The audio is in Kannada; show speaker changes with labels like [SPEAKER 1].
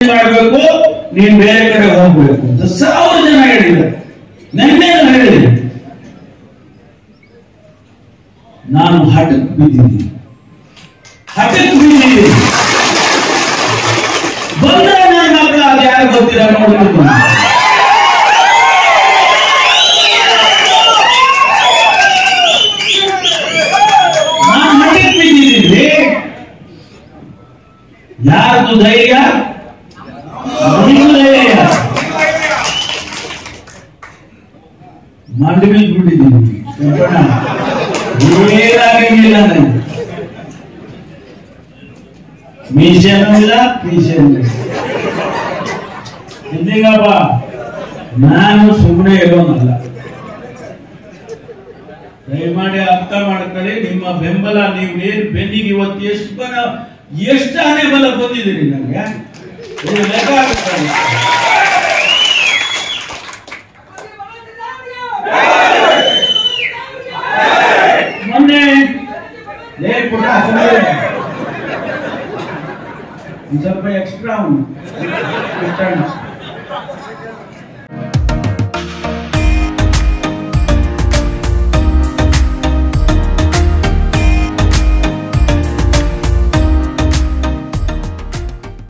[SPEAKER 1] ಮಾಡಬೇಕು ನೀನ್ ಬೇರೆ ಕಡೆ ಹೋಗ್ಬೇಕು ಅಂತ ಸಾವಿರ ಜನ ಹೇಳಿದ್ದಾರೆ ನನ್ನೇ ಹೇಳಿದೆ ನಾನು ಹಠಕ್ಕೆ ಬಿದ್ದೀನಿ ಹಠಕ್ಕೆ ಬಿದ್ದೀನಿ ಬಂದ್ರೆ ನನ್ನ ಮಕ್ಕಳು ಅದು ಯಾರು ಗೊತ್ತಿಲ್ಲ ನೋಡ್ಬೇಕು ನಾನು ಹಠಕ್ಕೆ ಬಿದ್ದಿದ್ದೀನಿ ಯಾರ್ದು ಧೈರ್ಯ ನಿಮ್ದು ಧೈರ್ಯ ಮಂಡಿ ಬಿದ್ದು ಬಿಟ್ಟಿದ್ದೀನಿ ಏನಾಗಿಲ್ಲ ನನಗೆ ಮೀಸೆನೂ ಇಲ್ಲ ಪೀಸೆನೂ ಇಲ್ಲ ಸಿದ್ದಿಂಗಪ್ಪ ನಾನು ಸುಮ್ಮನೆ ಇರೋನಲ್ಲ ದಯಮಾಡಿ ಅರ್ಥ ಮಾಡ್ಕೊಳ್ಳಿ ನಿಮ್ಮ ಬೆಂಬಲ ನೀವು ಏನ್ ಬೆನ್ನಿಗೆ ಇವತ್ತು ಎಷ್ಟು ಬಲ ಎಷ್ಟು ಆನೆ ಬಲ ಬಂದಿದ್ದೀರಿ ನನಗೆ ಇದು ಲೆಕ್ಕ ಹಾಕ್ಕೊಳ್ಳಿ. ಮೊನ್ನೆ ಲೇ ಪುಟ್ಟ ಸುಮ್ನೆ ಇರು. ಒಂದ್ ಸ್ವಲ್ಪ ಎಕ್ಸ್ಟ್ರಾ ಅವನು